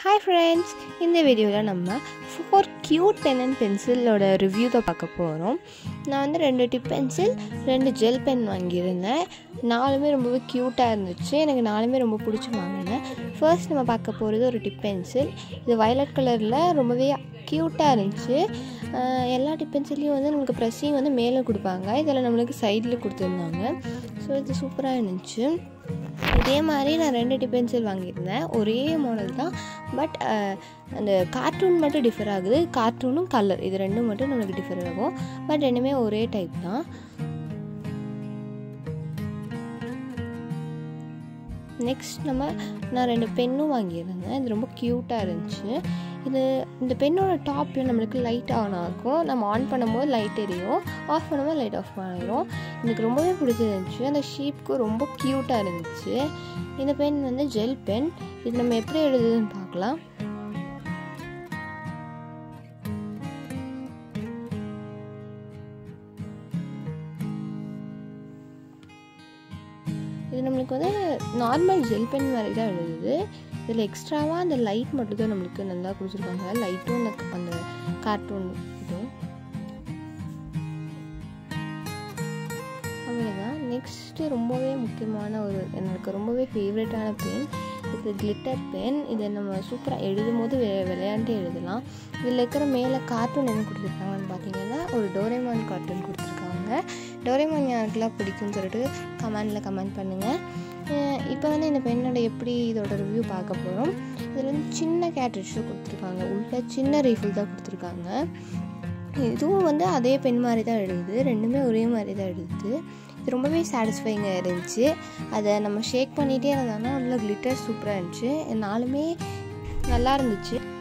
hi friends இந்த வீடியோவில் நம்ம ஃபோர் க்யூட் பென் அண்ட் பென்சிலோட ரிவ்யூ தான் பார்க்க போகிறோம் நான் வந்து ரெண்டு டிப் பென்சில் ரெண்டு ஜெல் பென் வாங்கியிருந்தேன் நாலுமே ரொம்பவே க்யூட்டாக இருந்துச்சு எனக்கு நாலுமே ரொம்ப பிடிச்சி வாங்கினேன் ஃபர்ஸ்ட் நம்ம பார்க்க போகிறது ஒரு டிப் பென்சில் இது வயலட் கலரில் ரொம்பவே க்யூட்டாக இருந்துச்சு ஆஹ் எல்லா டிப் பென்சிலையும் வந்து நமக்கு ப்ரெஸ்ஸிங் வந்து மேலே கொடுப்பாங்க இதில் நம்மளுக்கு சைடில் கொடுத்துருந்தாங்க ஸோ இது சூப்பராக இருந்துச்சு இதே மாதிரி நான் ரெண்டு டிப் பென்சில் வாங்கியிருந்தேன் ஒரே மாடல் தான் பட் அந்த கார்ட்டூன் மட்டும் டிஃபர் ஆகுது கார்ட்டூனும் கலர் இது ரெண்டும் மட்டும் நம்மளுக்கு டிஃபர் ஆகும் பட் ரெண்டுமே ஒரே டைப் தான் நெக்ஸ்ட் நம்ம நான் ரெண்டு பென்னும் வாங்கியிருந்தேன் இது ரொம்ப க்யூட்டாக இருந்துச்சு இது இந்த பென்னோட டாப்பில் நம்மளுக்கு லைட் ஆன் ஆகும் நம்ம ஆன் பண்ணும்போது லைட் எரியும் ஆஃப் பண்ணும்போது லைட் ஆஃப் ஆகிரும் எனக்கு ரொம்பவே பிடிச்சிருந்துச்சு அந்த ஷீப்க்கு ரொம்ப க்யூட்டாக இருந்துச்சு இந்த பென் வந்து ஜெல் பென் இது நம்ம எப்படி எழுதுதுன்னு பார்க்கலாம் இது நம்மளுக்கு வந்து நார்மல் ஜெல் பென் மாதிரி தான் எழுதுது இதில் எக்ஸ்ட்ராவாக அந்த லைட் மட்டும் தான் நம்மளுக்கு நல்லா கொடுத்துருக்காங்க லைட்டும் அந்த அந்த கார்ட்டூன் இதுவும் அவ்வளோதான் நெக்ஸ்ட்டு ரொம்பவே முக்கியமான ஒரு எனக்கு ரொம்பவே ஃபேவரட்டான பென் இது கிளிட்டர் பென் இதை நம்ம சூப்பராக எழுதும் போது வெ விளையாண்டே எழுதலாம் இதில் இருக்கிற மேலே கார்ட்டூன் என்ன கொடுத்துருக்காங்கன்னு பார்த்தீங்கன்னா ஒரு டோரேமான் கார்ட்டூன் கொடுத்துருக்காங்க டோரேமான் யாருக்கெல்லாம் பிடிக்கும்னு சொல்லிட்டு கமெண்டில் கமெண்ட் பண்ணுங்கள் இப்போ வந்து இந்த பெண்ணோட எப்படி இதோட ரிவ்யூ பார்க்க போகிறோம் இதில் வந்து சின்ன கேட்ரிட்ஜ் கொடுத்துருக்காங்க உள்ள சின்ன ரீஃபில் தான் கொடுத்துருக்காங்க இதுவும் வந்து அதே பென் மாதிரி தான் எழுதுது ரெண்டுமே ஒரே மாதிரி தான் எழுதுது இது ரொம்பவே சாட்டிஸ்ஃபைங்காக இருந்துச்சு அதை நம்ம ஷேக் பண்ணிகிட்டே இருந்தோம்னா உள்ள கிளிட்டர் சூப்பராக இருந்துச்சு நாலுமே நல்லா இருந்துச்சு